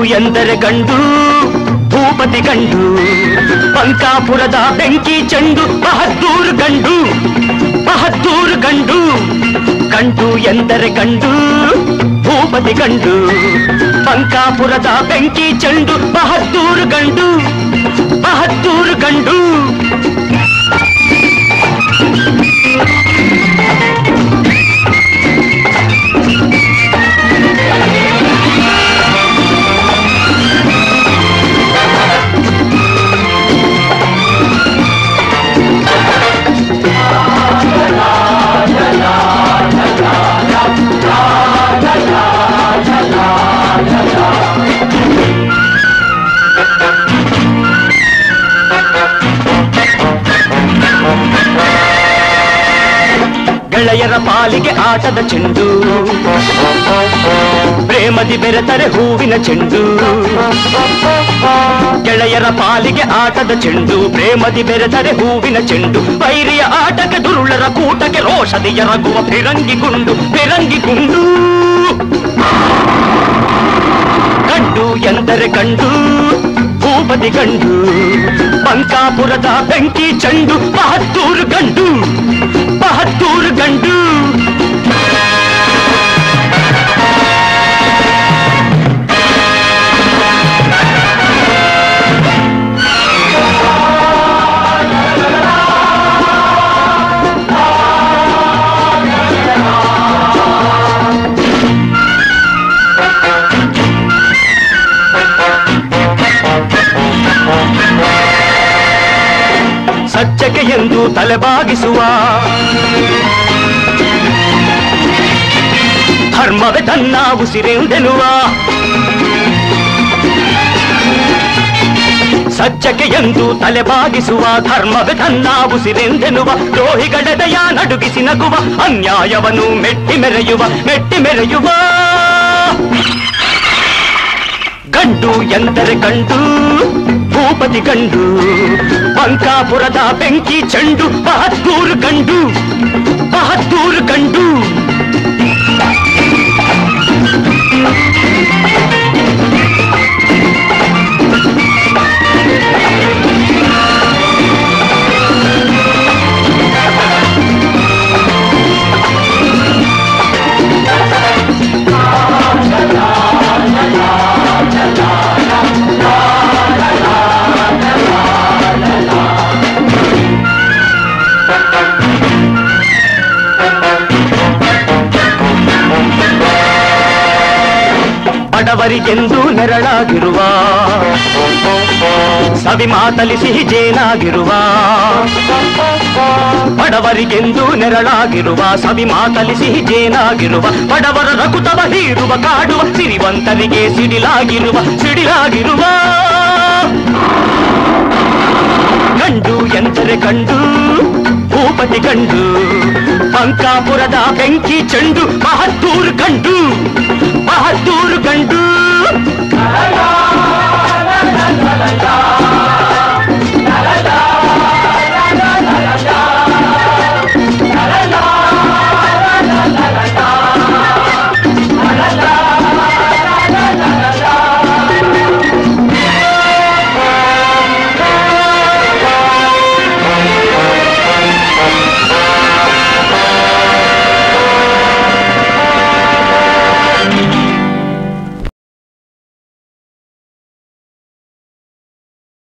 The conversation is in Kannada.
ಎಂದರೆ ಗಂಡು ಭೂಪತಿ ಗಂಡು ಬಂಕಾಪುರದ ಬೆಂಕಿ ಚೆಂಡು ಬಹದ್ದೂರ್ ಗಂಡು ಬಹದ್ದೂರ್ ಗಂಡು ಗಂಡು ಎಂದರೆ ಗಂಡು ಭೂಪತಿ ಗಂಡು ಬಂಕಾಪುರದ ಬೆಂಕಿ ಚೆಂಡು ಬಹದ್ದೂರ್ ಗಂಡು ಬಹದ್ದೂರ್ ಗಂಡು ಗೆಳೆಯರ ಪಾಲಿಗೆ ಆಟದ ಚೆಂಡು ಪ್ರೇಮದಿ ಬೆರೆತರೆ ಹೂವಿನ ಚೆಂಡು ಗೆಳೆಯರ ಪಾಲಿಗೆ ಆಟದ ಚೆಂಡು ಪ್ರೇಮದಿ ಬೆರೆತರೆ ಹೂವಿನ ಚೆಂಡು ವೈರಿಯ ಆಟಕ್ಕೆ ದುರುಳರ ಕೂಟಕ್ಕೆ ರೋಷದಿ ಎರಗುವ ಫಿರಂಗಿ ಗುಂಡು ಫಿರಂಗಿ ಗುಂಡು ಗಂಡು ಎಂದರೆ ಗಂಡು ಭೂಪತಿ ಗಂಡು ಬಂಕಾಪುರದ ಬೆಂಕಿ ಚೆಂಡು ಬಹದ್ದೂರು ಗಂಡು ಬಹದ್ದೂರು ಗಂಡು ಸಜ್ಜಕೆ ಎಂದು ತಲೆಬಾಗಿಸುವ ಧರ್ಮವೇ ತನ್ನ ಉಸಿರೆಂದೆನುವ ಸಜ್ಜಕೆ ಎಂದು ತಲೆಬಾಗಿಸುವ ಧರ್ಮವೇ ತನ್ನ ಉಸಿರೆಂದೆನುವ ದ್ರೋಹಿಗಳೆದೆಯ ನಡುಗಿಸಿ ನಗುವ ಅನ್ಯಾಯವನ್ನು ಮೆಟ್ಟಿ ಮೆರೆಯುವ ಮೆಟ್ಟಿ ಮೆರೆಯುವ ಗಂಡು ಎಂದರೆ ಗಂಡು ಭೂಪತಿ ಗಂಡು ಬಂಕಾಪುರದ ಬೆಂಕಿ ಚೆಂಡು ಬಹದ್ದೂರು ಗಂಡು ಬಹದ್ದೂರು ಗಂಡು ಬಡವರಿಗೆಂದು ನೆರಳಾಗಿರುವ ಸವಿ ಮಾತಲಿ ಸಿಹಿ ಜೇನಾಗಿರುವ ಬಡವರಿಗೆಂದು ನೆರಳಾಗಿರುವ ಸವಿ ಮಾತಲಿ ಸಿಹಿ ಜೇನಾಗಿರುವ ಬಡವರ ರಕುತವ ಹೀರುವ ಕಾಡುವ ಸಿರಿವಂತರಿಗೆ ಸಿಡಿಲಾಗಿರುವ ಸಿಡಿಲಾಗಿರುವ ಗಂಡು ಎಂದರೆ ಗಂಡು ಭೂಪತಿ ಗಂಡು ಬಂಕಾಪುರದ ಬೆಂಕಿ ಚೆಂಡು ಬಹದ್ದೂರು ಗಂಡು ಬಹದ್ದೂರು ಗಂಡು